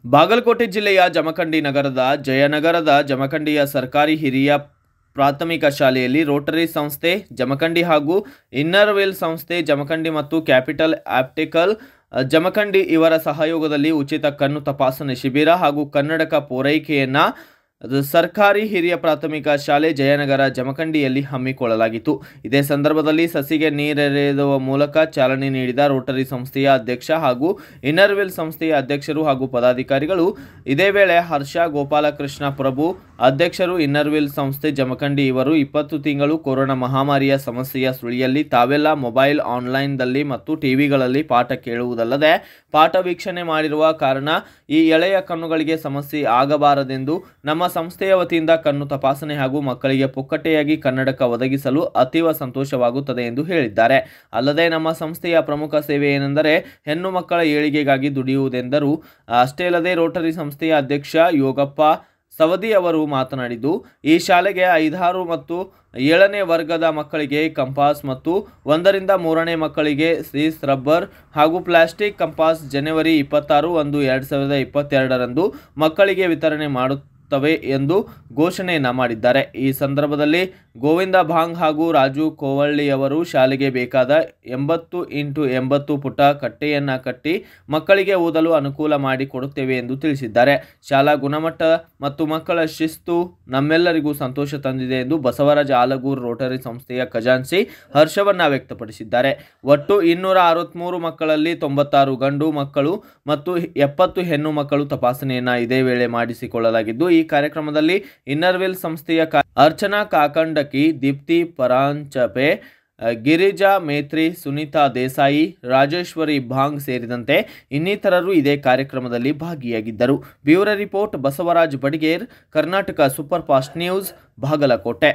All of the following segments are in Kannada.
ಬಾಗಲಕೋಟೆ ಜಿಲ್ಲೆಯ ಜಮಖಂಡಿ ನಗರದ ಜಯನಗರದ ಜಮಖಂಡಿಯ ಸರ್ಕಾರಿ ಹಿರಿಯ ಪ್ರಾಥಮಿಕ ಶಾಲೆಯಲ್ಲಿ ರೋಟರಿ ಸಂಸ್ಥೆ ಜಮಖಂಡಿ ಹಾಗೂ ಇನ್ನರ್ವೆಲ್ ಸಂಸ್ಥೆ ಜಮಖಂಡಿ ಮತ್ತು ಕ್ಯಾಪಿಟಲ್ ಆಪ್ಟಿಕಲ್ ಅ, ಜಮಖಂಡಿ ಇವರ ಸಹಯೋಗದಲ್ಲಿ ಉಚಿತ ಕಣ್ಣು ತಪಾಸಣೆ ಶಿಬಿರ ಹಾಗೂ ಕನ್ನಡಕ ಪೂರೈಕೆಯನ್ನು ಅದು ಸರ್ಕಾರಿ ಹಿರಿಯ ಪ್ರಾಥಮಿಕ ಶಾಲೆ ಜಯನಗರ ಜಮಖಂಡಿಯಲ್ಲಿ ಹಮ್ಮಿಕೊಳ್ಳಲಾಗಿತ್ತು ಇದೇ ಸಂದರ್ಭದಲ್ಲಿ ಸಸಿಗೆ ನೀರೆರೆಯುವ ಮೂಲಕ ಚಾಲನೆ ನೀಡಿದ ರೋಟರಿ ಸಂಸ್ಥೆಯ ಅಧ್ಯಕ್ಷ ಹಾಗೂ ಇನ್ನರ್ವೆಲ್ ಸಂಸ್ಥೆಯ ಅಧ್ಯಕ್ಷರು ಹಾಗೂ ಪದಾಧಿಕಾರಿಗಳು ಇದೇ ವೇಳೆ ಹರ್ಷ ಗೋಪಾಲಕೃಷ್ಣ ಪ್ರಭು ಅಧ್ಯಕ್ಷರು ಇನ್ನರ್ವೆಲ್ ಸಂಸ್ಥೆ ಜಮಖಂಡಿ ಇವರು ಇಪ್ಪತ್ತು ತಿಂಗಳು ಕೊರೋನಾ ಮಹಾಮಾರಿಯ ಸಮಸ್ಯೆಯ ಸುಳಿಯಲ್ಲಿ ತಾವೆಲ್ಲ ಮೊಬೈಲ್ ಆನ್ಲೈನ್ದಲ್ಲಿ ಮತ್ತು ಟಿವಿಗಳಲ್ಲಿ ಪಾಠ ಕೇಳುವುದಲ್ಲದೆ ಪಾಠ ವೀಕ್ಷಣೆ ಮಾಡಿರುವ ಕಾರಣ ಈ ಎಳೆಯ ಕಣ್ಣುಗಳಿಗೆ ಸಮಸ್ಯೆ ಆಗಬಾರದೆಂದು ನಮ್ಮ ಸಂಸ್ಥೆಯ ವತಿಯಿಂದ ಕಣ್ಣು ತಪಾಸಣೆ ಹಾಗೂ ಮಕ್ಕಳಿಗೆ ಪುಕ್ಕಟೆಯಾಗಿ ಕನ್ನಡಕ ಒದಗಿಸಲು ಅತೀವ ಸಂತೋಷವಾಗುತ್ತದೆ ಎಂದು ಹೇಳಿದ್ದಾರೆ ಅಲ್ಲದೆ ನಮ್ಮ ಸಂಸ್ಥೆಯ ಪ್ರಮುಖ ಸೇವೆ ಏನೆಂದರೆ ಹೆಣ್ಣು ಮಕ್ಕಳ ಏಳಿಗೆಗಾಗಿ ದುಡಿಯುವುದೆಂದರು ಅಷ್ಟೇ ಅಲ್ಲದೆ ರೋಟರಿ ಸಂಸ್ಥೆಯ ಅಧ್ಯಕ್ಷ ಯೋಗಪ್ಪ ಸವದಿ ಅವರು ಮಾತನಾಡಿದ್ದು ಈ ಶಾಲೆಗೆ ಐದಾರು ಮತ್ತು ಏಳನೇ ವರ್ಗದ ಮಕ್ಕಳಿಗೆ ಕಂಪಾಸ್ ಮತ್ತು ಒಂದರಿಂದ ಮೂರನೇ ಮಕ್ಕಳಿಗೆ ಸೀಸ್ ರಬ್ಬರ್ ಹಾಗೂ ಪ್ಲಾಸ್ಟಿಕ್ ಕಂಪಾಸ್ ಜನವರಿ ಇಪ್ಪತ್ತಾರು ಒಂದು ಎರಡು ಸಾವಿರದ ಇಪ್ಪತ್ತೆರಡರಂದು ಮಕ್ಕಳಿಗೆ ವಿತರಣೆ ಮಾಡುತ್ತವೆ ಎಂದು ಘೋಷಣೆಯನ್ನ ಮಾಡಿದ್ದಾರೆ ಈ ಸಂದರ್ಭದಲ್ಲಿ ಗೋವಿಂದ ಭಾಂಗ್ ಹಾಗೂ ರಾಜು ಕೋವಳ್ಳಿಯವರು ಶಾಲೆಗೆ ಬೇಕಾದ ಎಂಬತ್ತು ಇಂಟು ಎಂಬತ್ತು ಪುಟ ಕಟ್ಟೆಯನ್ನ ಕಟ್ಟಿ ಮಕ್ಕಳಿಗೆ ಓದಲು ಅನುಕೂಲ ಮಾಡಿಕೊಡುತ್ತೇವೆ ಎಂದು ತಿಳಿಸಿದ್ದಾರೆ ಶಾಲಾ ಗುಣಮಟ್ಟ ಮತ್ತು ಮಕ್ಕಳ ಶಿಸ್ತು ನಮ್ಮೆಲ್ಲರಿಗೂ ಸಂತೋಷ ತಂದಿದೆ ಎಂದು ಬಸವರಾಜ ಆಲಗೂರು ರೋಟರಿ ಸಂಸ್ಥೆಯ ಖಜಾನ್ಸಿ ಹರ್ಷವನ್ನ ವ್ಯಕ್ತಪಡಿಸಿದ್ದಾರೆ ಒಟ್ಟು ಇನ್ನೂರ ಅರವತ್ತ್ಮೂರು ಮಕ್ಕಳಲ್ಲಿ ತೊಂಬತ್ತಾರು ಗಂಡು ಮಕ್ಕಳು ಮತ್ತು ಎಪ್ಪತ್ತು ಹೆಣ್ಣು ಮಕ್ಕಳು ತಪಾಸಣೆಯನ್ನ ಇದೇ ವೇಳೆ ಮಾಡಿಸಿಕೊಳ್ಳಲಾಗಿದ್ದು ಈ ಕಾರ್ಯಕ್ರಮದಲ್ಲಿ ಇನ್ನರ್ವೆಲ್ ಸಂಸ್ಥೆಯ ಕಾ- ಅರ್ಚನಾ ಕಾಕಂಡಕಿ ದೀಪ್ತಿ ಪರಾಂಚಪೆ ಅ, ಗಿರಿಜಾ ಮೇತ್ರಿ ಸುನೀತಾ ದೇಸಾಯಿ ರಾಜೇಶ್ವರಿ ಭಾಂಗ್ ಸೇರಿದಂತೆ ಇನ್ನಿತರರು ಇದೇ ಕಾರ್ಯಕ್ರಮದಲ್ಲಿ ಭಾಗಿಯಾಗಿದ್ದರು bureau report Basavaraj Badiger Karnataka super fast news Bagalkote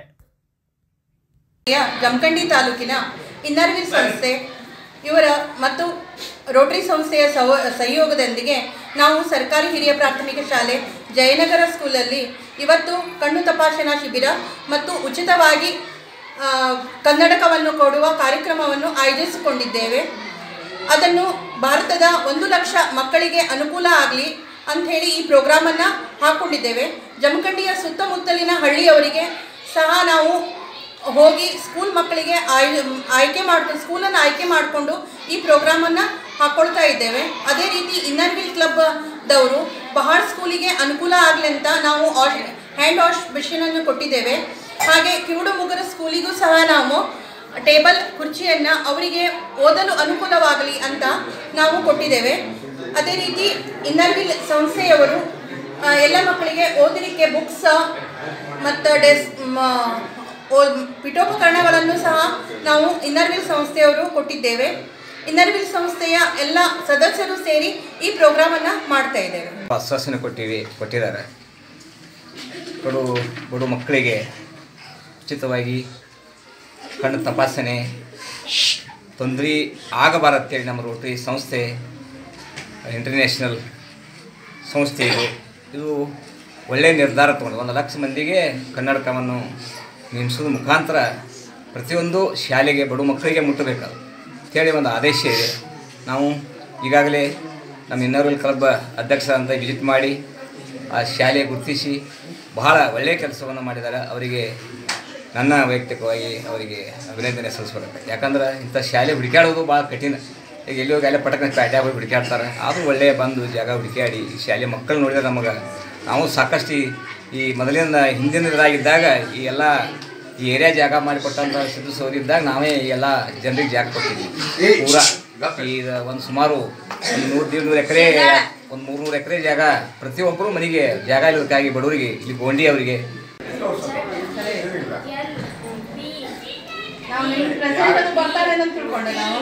ಯ ಜಮಖಂಡಿ ತಾಲೂಕಿನ ಇನ್ನರ್ವಿಲ್ ಸಂಸ್ಥೆ ಇವರ ಮತ್ತು ರೋಟರಿ ಸಂಸ್ಥೆಯ ಸಹ ಸಹಯೋಗದೊಂದಿಗೆ ನಾವು ಸರ್ಕಾರಿ ಹಿರಿಯ ಪ್ರಾಥಮಿಕ ಶಾಲೆ ಜಯನಗರ ಸ್ಕೂಲಲ್ಲಿ ಇವತ್ತು ಕಣ್ಣು ತಪಾಸಣಾ ಶಿಬಿರ ಮತ್ತು ಉಚಿತವಾಗಿ ಆ, ಕನ್ನಡಕವನ್ನು ಕೊಡುವ ಕಾರ್ಯಕ್ರಮವನ್ನು ಆಯೋಜಿಸಿಕೊಂಡಿದ್ದೇವೆ ಅದನ್ನು ಭಾರತದ ಒಂದು ಲಕ್ಷ ಮಕ್ಕಳಿಗೆ ಅನುಕೂಲ ಆಗಲಿ ಅಂಥೇಳಿ ಈ ಪ್ರೋಗ್ರಾಮನ್ನು ಹಾಕ್ಕೊಂಡಿದ್ದೇವೆ ಜಮಖಂಡಿಯ ಸುತ್ತಮುತ್ತಲಿನ ಹಳ್ಳಿಯವರಿಗೆ ಸಹ ನಾವು ಹೋಗಿ ಸ್ಕೂಲ್ ಮಕ್ಕಳಿಗೆ ಆಯ್ ಆಯ್ಕೆ ಮಾಡ್ಕೊಂಡು ಸ್ಕೂಲನ್ನು ಆಯ್ಕೆ ಮಾಡಿಕೊಂಡು ಈ ಪ್ರೋಗ್ರಾಮನ್ನು ಹಾಕ್ಕೊಳ್ತಾ ಇದ್ದೇವೆ ಅದೇ ರೀತಿ ಇನ್ನರ್ವಿಲ್ ಕ್ಲಬ್ದವರು ಬಹಳ ಸ್ಕೂಲಿಗೆ ಅನುಕೂಲ ಆಗಲಿ ಅಂತ ನಾವು ವಾಶ್ ಹ್ಯಾಂಡ್ ವಾಶ್ ಮಿಷಿನನ್ನು ಕೊಟ್ಟಿದ್ದೇವೆ ಹಾಗೆ ಕಿವುಡು ಮುಗರ ಸ್ಕೂಲಿಗೂ ಸಹ ನಾವು ಟೇಬಲ್ ಕುರ್ಚಿಯನ್ನು ಅವರಿಗೆ ಓದಲು ಅನುಕೂಲವಾಗಲಿ ಅಂತ ನಾವು ಕೊಟ್ಟಿದ್ದೇವೆ ಅದೇ ರೀತಿ ಇನ್ನರ್ವಿಲ್ ಸಂಸ್ಥೆಯವರು ಆ, ಎಲ್ಲ ಮಕ್ಕಳಿಗೆ ಓದಲಿಕ್ಕೆ ಬುಕ್ಸ್ ಮತ್ತು ಡೆಸ್ ಮ- ಓ- ಪೀಠೋಪಕರಣಗಳನ್ನು ಸಹ ನಾವು ಇನ್ನರ್ವಿಲ್ ಸಂಸ್ಥೆಯವರು ಕೊಟ್ಟಿದ್ದೇವೆ ಇನ್ನರ್ವಿಲ್ ಸಂಸ್ಥೆಯ ಎಲ್ಲ ಸದಸ್ಯರು ಸೇರಿ ಈ ಪ್ರೋಗ್ರಾಮನ್ನು ಮಾಡ್ತಾ ಇದ್ದೇವೆ ಆಶ್ವಾಸನೆ ಕೊಟ್ಟಿವಿ ಕೊಟ್ಟಿದ್ದಾರೆ ಕಡು ಬಡು ಮಕ್ಕಳಿಗೆ ಉಚಿತವಾಗಿ ಕಣ್ಣು ತಪಾಸಣೆ ತೊಂದರೆ ಆಗಬಾರತ್ತೇಳಿ ನಮ್ಮ ರೋಟರಿ ಸಂಸ್ಥೆ ಇಂಟರ್ನ್ಯಾಷನಲ್ ಸಂಸ್ಥೆ ಇದು ಇದು ಒಳ್ಳೆಯ ನಿರ್ಧಾರ ತಗೊಂಡು ಒಂದು ಲಕ್ಷ ಮಂದಿಗೆ ಕನ್ನಡಕವನ್ನು ನೇಮಿಸೋದ್ರ ಮುಖಾಂತರ ಪ್ರತಿಯೊಂದು ಶಾಲೆಗೆ ಬಡ ಮಕ್ಕಳಿಗೆ ಮುಟ್ಟಬೇಕು ಅಂತೇಳಿ ಒಂದು ಆದೇಶ ಇದೆ ನಾವು ಈಗಾಗಲೇ ನಮ್ಮ ಇನ್ನರ್ವಲ್ ಕ್ಲಬ್ ಅಧ್ಯಕ್ಷರಂತ ವಿಸಿಟ್ ಮಾಡಿ ಆ ಶಾಲೆ ಗುರುತಿಸಿ ಬಹಳ ಒಳ್ಳೆಯ ಕೆಲಸವನ್ನು ಮಾಡಿದ್ದಾರೆ ಅವರಿಗೆ ನನ್ನ ವೈಯಕ್ತಿಕವಾಗಿ ಅವರಿಗೆ ಅಭಿನಂದನೆ ಸಲ್ಲಿಸ್ಬೇಕು ಯಾಕಂದ್ರೆ ಇಂಥ ಶಾಲೆ ಹುಡುಕಾಡೋದು ಭಾಳ ಕಠಿಣ ಈಗ ಎಲ್ಲಿ ಹೋಗಿ ಅಲ್ಲೇ ಪಟಕನ ಪ್ಯಾಟ್ಯಾಗ ಹೋಗಿ ಹುಡುಕಾಡ್ತಾರೆ ಆದರೂ ಒಳ್ಳೆಯ ಬಂದು ಜಾಗ ಹುಡುಕಾಡಿ ಈ ಶಾಲೆ ಮಕ್ಕಳು ನೋಡಿದ್ರೆ ನಮಗೆ ನಾವು ಸಾಕಷ್ಟು ಈ- ಈ ಮೊದಲಿನ ಹಿಂದಿನ ಇದಾಗಿದ್ದಾಗ ಈ ಎಲ್ಲ ಈ ಏರಿಯಾ ಜಾಗ ಮಾಡಿಕೊಟ್ಟಂಥ ಸಿದ್ದು ಸೌದಿದ್ದಾಗ ನಾವೇ ಈ ಎಲ್ಲ ಜನರಿಗೆ ಜಾಗ ಕೊಟ್ಟಿದ್ವಿ ಪೂರಾ ಈಗ ಒಂದು ಸುಮಾರು ಒಂದು ನೂರು ದೇಡ್ ನೂರು ಎಕರೆ ಒಂದು ಮೂರು ನೂರು ಎಕರೆ ಜಾಗ ಪ್ರತಿಯೊಬ್ಬರು ಮನೆಗೆ ಜಾಗ ಇಲ್ಲದಕ್ಕಾಗಿ ಬಡವರಿಗೆ ಇಲ್ಲಿ ಗೋಂಡಿ ಅವರಿಗೆ ನಾವು ನಿಮ್ಮ ಪ್ರೆಸಿಡೆಂಟ್ ಬರ್ತಾರೆ ಅಂತ ತಿಳ್ಕೊಂಡೆ ನಾವು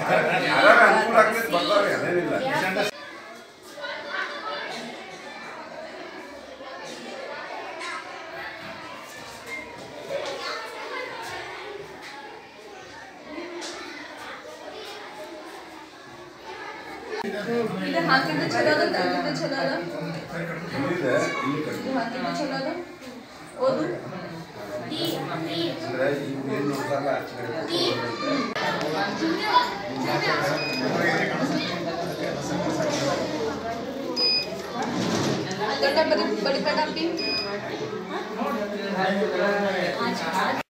ಇದು ಹಾಕಿದ್ದು ಚಲೋ ಅದ ತೆಗ್ದಿದ್ದು ಚಲೋ ಅದ ಇದು ಹಾಕಿದ್ದು ಚಲೋ ಅದ ಓದು ದೊಡ್ಡ ಬಡಿ ಬಡಿ ಬಡ ಪಿ